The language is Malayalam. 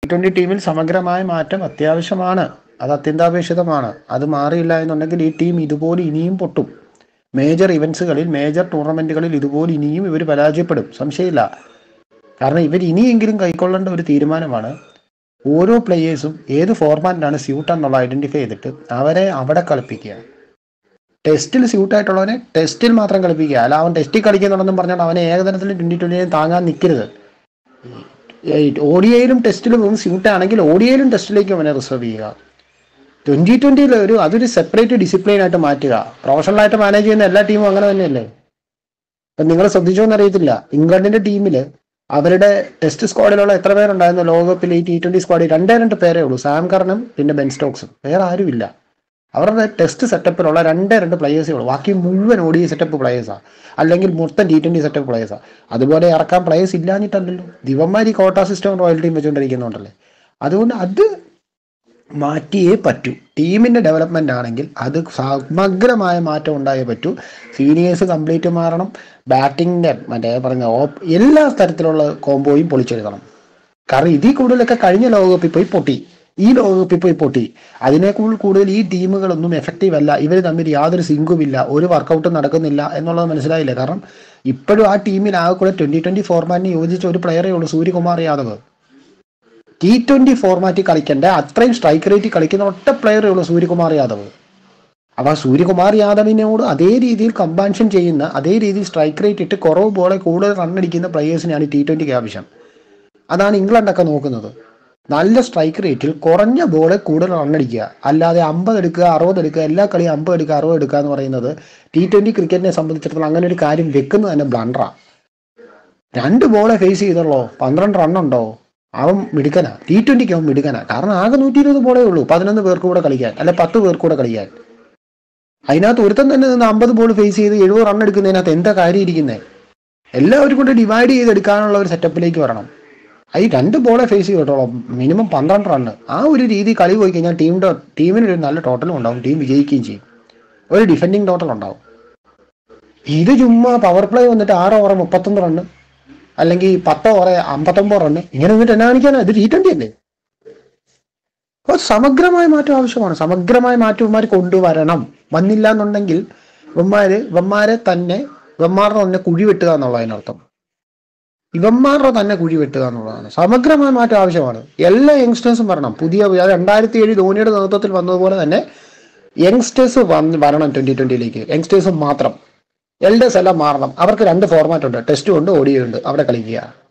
ട്വന്റി ടീമിൽ സമഗ്രമായ മാറ്റം അത്യാവശ്യമാണ് അത് അത്യന്താപേക്ഷിതമാണ് അത് മാറിയില്ല എന്നുണ്ടെങ്കിൽ ഈ ടീം ഇതുപോലെ ഇനിയും പൊട്ടും മേജർ ഇവന്റ്സുകളിൽ മേജർ ടൂർണമെന്റുകളിൽ ഇതുപോലെ ഇനിയും ഇവർ പരാജയപ്പെടും സംശയമില്ല കാരണം ഇവർ ഇനിയെങ്കിലും കൈക്കൊള്ളേണ്ട ഒരു തീരുമാനമാണ് ഓരോ പ്ലേയേഴ്സും ഏത് ഫോർമാറ്റിലാണ് സ്യൂട്ട് എന്നുള്ള ഐഡന്റിഫൈ ചെയ്തിട്ട് അവരെ അവിടെ കളിപ്പിക്കുക ടെസ്റ്റിൽ സ്യൂട്ട് ആയിട്ടുള്ളവനെ ടെസ്റ്റിൽ മാത്രം കളിപ്പിക്കുക അല്ല അവൻ ടെസ്റ്റിൽ കളിക്കുന്നുണ്ടെന്നും പറഞ്ഞാൽ അവനെ ഏകദിനത്തിൽ ട്വന്റി ട്വന്റിയും താങ്ങാൻ നിൽക്കരുത് ഓഡിയയിലും ടെസ്റ്റിലും സ്യൂട്ട് ആണെങ്കിൽ ഓഡിയയിലും ടെസ്റ്റിലേക്കും അവനെ റിസർവ് ചെയ്യുക ട്വന്റി ട്വന്റിയിൽ ഒരു അതൊരു സെപ്പറേറ്റ് ഡിസിപ്ലിൻ ആയിട്ട് മാറ്റുക പ്രൊഫഷണൽ ആയിട്ട് മാനേജ് ചെയ്യുന്ന എല്ലാ ടീമും അങ്ങനെ തന്നെയല്ലേ ഇപ്പം നിങ്ങൾ ശ്രദ്ധിച്ചോ എന്നറിയത്തില്ല ഇംഗ്ലണ്ടിന്റെ ടീമിൽ അവരുടെ ടെസ്റ്റ് സ്ക്വാഡിലുള്ള എത്ര പേരുണ്ടായിരുന്നു ലോകകപ്പിൽ ഈ ടി ട്വന്റി സ്ക്വാഡിൽ രണ്ടേ രണ്ട് പേരേ ഉള്ളൂ സാം കർണും പിന്നെ ബെൻ സ്റ്റോക്സും വേറെ ആരുമില്ല അവരുടെ ടെസ്റ്റ് സെറ്റപ്പിലുള്ള രണ്ടേ രണ്ട് പ്ലേയേഴ്സേ ഉള്ളൂ ബാക്കി മുഴുവൻ ഓടി സെറ്റപ്പ് പ്ലേയേഴ്സാണ് അല്ലെങ്കിൽ മൊത്തം ടി ട്വന്റി സെറ്റപ്പ് പ്ലേയേഴ്സാണ് അതുപോലെ ഇറക്കാൻ പ്ലേയേഴ്സ് ഇല്ലാഞ്ഞിട്ടല്ലല്ലോ ദിവന്മാർ ഈ കോട്ട സിസ്റ്റം റോയൽ ടീം വെച്ചുകൊണ്ടിരിക്കുന്നുണ്ടല്ലേ അതുകൊണ്ട് അത് മാറ്റിയേ പറ്റൂ ടീമിന്റെ ഡെവലപ്മെന്റ് ആണെങ്കിൽ അത് സമഗ്രമായ മാറ്റം ഉണ്ടായേ പറ്റൂ സീനിയേഴ്സ് കംപ്ലീറ്റ് മാറണം ബാറ്റിങ്ങിന്റെ മറ്റേ പറഞ്ഞ ഓപ്പ് എല്ലാ തരത്തിലുള്ള കോംബോയും പൊളിച്ചെഴുതണം കാരണം ഇതിൽ കൂടുതലൊക്കെ കഴിഞ്ഞ ലോകകപ്പിൽ പോയി പൊട്ടി ഈ ലോകകപ്പിൽ പോയി പൊട്ടി അതിനേക്കാൾ കൂടുതൽ ഈ ടീമുകളൊന്നും എഫക്റ്റീവ് അല്ല ഇവർ തമ്മിൽ യാതൊരു സിങ്കുമില്ല ഒരു വർക്കൗട്ടും നടക്കുന്നില്ല എന്നുള്ളത് മനസ്സിലായില്ല കാരണം ഇപ്പോഴും ആ ടീമിൽ ആകെ കൂടെ ട്വന്റി ട്വന്റി ഫോർമാറ്റിന് യോജിച്ച ഒരു പ്ലെയറേ ഉള്ളൂ സൂര്യകുമാർ യാദവ് ടി ട്വന്റി ഫോർമാറ്റിൽ കളിക്കേണ്ട അത്രയും സ്ട്രൈക്ക് റേറ്റിൽ കളിക്കുന്ന ഒറ്റ പ്ലെയറേ ഉള്ളൂ സൂര്യകുമാർ യാദവ് അപ്പൊ ആ സൂര്യകുമാർ യാദവിനോട് അതേ രീതിയിൽ കമ്പാൻഷൻ ചെയ്യുന്ന അതേ രീതിയിൽ സ്ട്രൈക്ക് റേറ്റ് ഇട്ട് കുറവ് ബോളെ കൂടുതൽ റൺ അടിക്കുന്ന പ്ലെയേഴ്സിനാണ് ടി ട്വന്റിക്ക് ആവശ്യം അതാണ് ഇംഗ്ലണ്ടൊക്കെ നോക്കുന്നത് നല്ല സ്ട്രൈക്ക് റേറ്റിൽ കുറഞ്ഞ ബോളെ കൂടുതൽ റൺ അടിക്കുക അല്ലാതെ അമ്പത് എടുക്കുക അറുപത് എടുക്കുക എല്ലാ കളിയും അമ്പത് എടുക്കുക അറുപത് എടുക്കുക എന്ന് പറയുന്നത് ടി ട്വന്റി ക്രിക്കറ്റിനെ സംബന്ധിച്ചിടത്തോളം അങ്ങനെ ഒരു കാര്യം വെക്കുന്നത് തന്നെ ബ്ലണ്ടറാ രണ്ട് ബോളെ ഫേസ് ചെയ്തുള്ളൂ പന്ത്രണ്ട് റണ്ണുണ്ടോ അവൻ മിടുക്കനാ ടി ട്വന്റിക്ക് അവൻ മിടുക്കനാ കാരണം ആകെ നൂറ്റി ഇരുപത് ബോളേ ഉള്ളൂ പതിനൊന്ന് പേർക്ക് കൂടെ കളിക്കാൻ അല്ലെ പത്ത് പേർക്ക് കൂടെ കളിക്കാൻ അതിനകത്ത് ഒരുത്തൻ തന്നെ നിന്ന് അമ്പത് ബോൾ ഫേസ് ചെയ്ത് എഴുപത് റൺ എടുക്കുന്നതിനകത്ത് എന്താ കാര്യം ഇരിക്കുന്നത് എല്ലാവരും കൂടെ ഡിവൈഡ് ചെയ്തെടുക്കാനുള്ള ഒരു സെറ്റപ്പിലേക്ക് വരണം ഈ രണ്ട് ബോളെ ഫേസ് ചെയ്തിട്ടോളം മിനിമം പന്ത്രണ്ട് റണ്ണ് ആ ഒരു രീതി കളി പോയി കഴിഞ്ഞാൽ ടീമിന്റെ ടീമിന് ഒരു നല്ല ടോട്ടലും ഉണ്ടാവും ടീം വിജയിക്കുകയും ചെയ്യും ഒരു ഡിഫെൻഡിങ് ടോട്ടൽ ഉണ്ടാവും ഇത് ചുമ്മാ പവർ പ്ലേ വന്നിട്ട് ആറ് ഓവർ മുപ്പത്തൊന്ന് റണ്ണ് അല്ലെങ്കിൽ പത്ത് ഓവർ അമ്പത്തൊമ്പത് റണ്ണ് ഇങ്ങനെ വന്നിട്ട് എന്നാ കാണിക്കാനാ ഇത് ടി ട്വന്റി അല്ലേ അപ്പോൾ സമഗ്രമായ മാറ്റം ആവശ്യമാണ് സമഗ്രമായ മാറ്റം ഇവന്മാർ കൊണ്ടുവരണം വന്നില്ല എന്നുണ്ടെങ്കിൽ ഇവന്മാര് ഇവന്മാരെ തന്നെ ഇവന്മാരുടെ തന്നെ കുഴി വെട്ടുക എന്നുള്ള അതിനർത്ഥം ഇവന്മാരുടെ തന്നെ കുഴി വെട്ടുക എന്നുള്ളതാണ് സമഗ്രമായ മാറ്റം ആവശ്യമാണ് എല്ലാ യങ്സ്റ്റേഴ്സും വരണം പുതിയ രണ്ടായിരത്തി ഏഴ് ധോണിയുടെ നേതൃത്വത്തിൽ വന്നതുപോലെ തന്നെ യങ്സ്റ്റേഴ്സ് വന്ന് വരണം ട്വന്റി ട്വന്റിയിലേക്ക് യങ്സ്റ്റേഴ്സ് മാത്രം എൽഡേഴ്സ് എല്ലാം മാറണം അവർക്ക് രണ്ട് ഫോർമാറ്റ് ഉണ്ട് ടെസ്റ്റും ഉണ്ട് ഓഡിയോ ഉണ്ട് അവിടെ കളിക്കുക